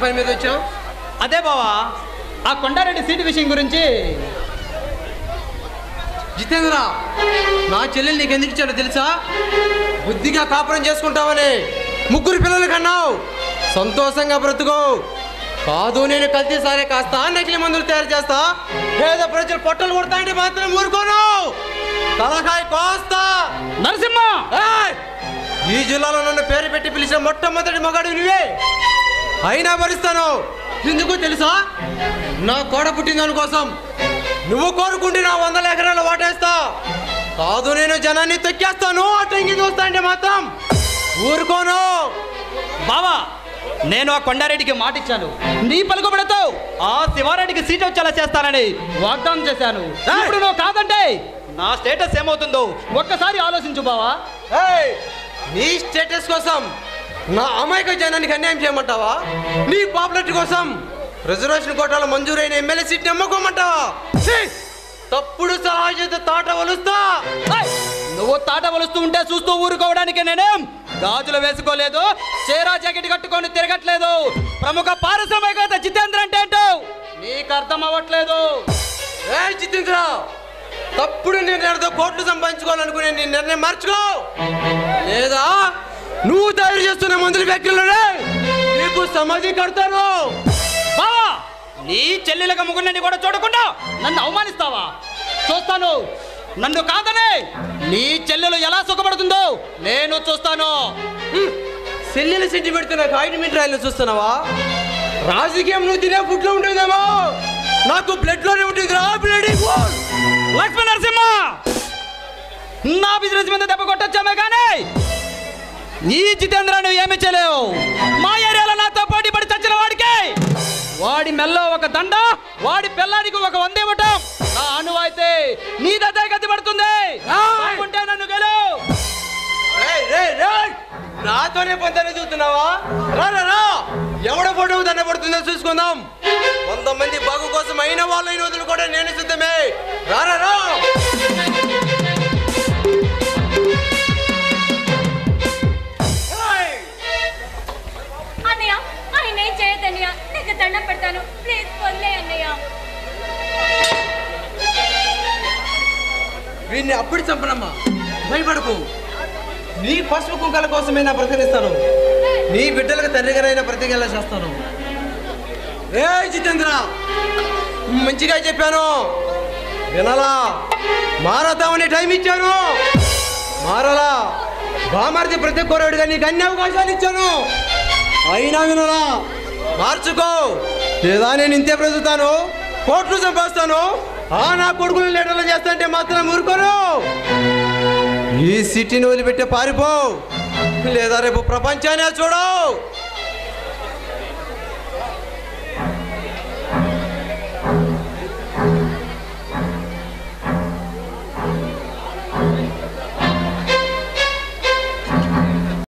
పని మీద వచ్చావు అదే బావా ఆ కొండారెడ్డి సీటు విషయం గురించి జితేంద్ర నా చెల్లెలు నీకు ఎందుకు ఇచ్చాడో తెలుసా బుద్ధిగా కాపురం చేసుకుంటావని ముగ్గురు పిల్లలు కన్నావు సంతోషంగా బ్రతుకో కాదు నేను కల్తీ సారే కాస్త నకిలీ మందులు తయారు చేస్తా పేద ప్రజలు పొట్టలు కొడతా అంటే మాత్రం ఊరుకోను తలకాయ కోస్తా నరసింహ ఏయ్! ఈ జిల్లాలో నన్ను పేరు పెట్టి పిలిచిన మొట్టమొదటి మగాడు నువ్వే అయినా భరిస్తాను ఎందుకు తెలుసా నా కోడ పుట్టిందని కోసం నువ్వు కోరుకుంటే నా వందల ఎకరాలు వాటేస్తా కాదు నేను జనాన్ని తొక్కేస్తాను అటంగి చూస్తా అంటే మాత్రం ఊరుకోను బావా నేను ఆ కొండారెడ్డికి మాట ఇచ్చాను నీ పలుకుబడితో ఆ శివారెడ్డికి సీట్ వచ్చేలా చేస్తానని వాగ్దానం చేశాను ఏయ్! ఇప్పుడు నువ్వు కాదంటే నా స్టేటస్ ఏమవుతుందో ఒక్కసారి ఆలోచించు బావా ఏయ్! నీ స్టేటస్ కోసం నా అమాయక జనానికి అన్యాయం చేయమంటావా నీ పాపులారిటీ కోసం రిజర్వేషన్ కోటాలో మంజూరైన ఎమ్మెల్యే సీట్ నమ్మకోమంటావా ఛీ! తప్పుడు సలహా చేత తాట వలుస్తా ఏయ్! నువ్వు తాట వలుస్తూ ఉంటే చూస్తూ ఊరుకోవడానికి నేనేం గాజులు వేసుకోలేదు చీరా జాకెట్ కట్టుకొని తిరగట్లేదు ప్రముఖ పారిశ్రామికవేత్త జితేంద్ర అంటే ఏంటో నీకు అర్థం అవ్వట్లేదు ఏ జితేంద్ర తప్పుడు నిర్ణయంతో కోట్లు సంపాదించుకోవాలనుకునే నీ నిర్ణయం మార్చుకో లేదా నువ్వు తయారు చేస్తున్న మందుల ఫ్యాక్టరీలోనే నీకు సమాధి కడతాను బావా నీ చెల్లెలకు ముగ్గురిని కూడా చూడకుండా నన్ను అవమానిస్తావా చూస్తాను నన్ను కాదనే నీ చెల్లెలు ఎలా సుఖపడుతుందో నేను చూస్తాను హ్మ్. సెల్లెల సెంటి పెడుతున్న ఆయింట్మెంట్ రాయలు చూస్తున్నావా రాజకీయం నువ్వు తినే ఫుడ్లో ఉంటుందేమో నాకు బ్లడ్ లోనే ఉంటుంది రా బ్లడ్ లక్ష్మీ నరసింహ నా బిజినెస్ మీద దెబ్బ కొట్టొచ్చామే కానీ ఈ జితేంద్ర నువ్వు ఏమి చేయలేవు మా ఏరియాలో నాతో పోటీ పడి చచ్చిన వాడికి వాడి మెల్లో ఒక దండ వాడి పిల్లానికి ఒక వంద ఇవ్వటం నా అనువైతే నీ దగ్గర గతి పడుతుంది ఉంటే నన్ను గెలువు రేయ్, రేయ్, రేయ్! నాతోనే పొందని చూస్తున్నావా రా రా, రా ఎవడ ఫోటో దండ పడుతుందో చూసుకుందాం వంద మంది బాగు కోసం అయిన వాళ్ళైన వదులు కూడా నేను సిద్ధమే రా రా, రా ఏయ్! అన్నయ్య ఆయన ఏం చేయొద్దు అన్నయ్య నీకు దండం పెడతాను ప్లీజ్ వదిలే అన్నయ్య వీడిని అప్పుడు చంపనమ్మా భయపడకు నీ పసుపు కుంకాల కోసమే నా బ్రతికిస్తాను నీ బిడ్డలకు తండ్రిగానైనా బ్రతికేలా చేస్తాను ఏ జితేంద్ర మంచిగా చెప్పాను వినలా మారతామని టైం ఇచ్చాను మారలా బామర్ది ప్రతి కోరడుగా నీకు అన్ని అవకాశాలు ఇచ్చాను అయినా వినలా మార్చుకో లేదా నేను ఇంతే బ్రతుకుతాను కోట్లు చంపేస్తాను ఆ నా కొడుకులు లీటర్లు చేస్తాంటే మాత్రం ఊరుకోను ఈ సిటీని వదిలిపెట్టి పారిపో లేదా రేపు ప్రపంచాన్ని చూడవు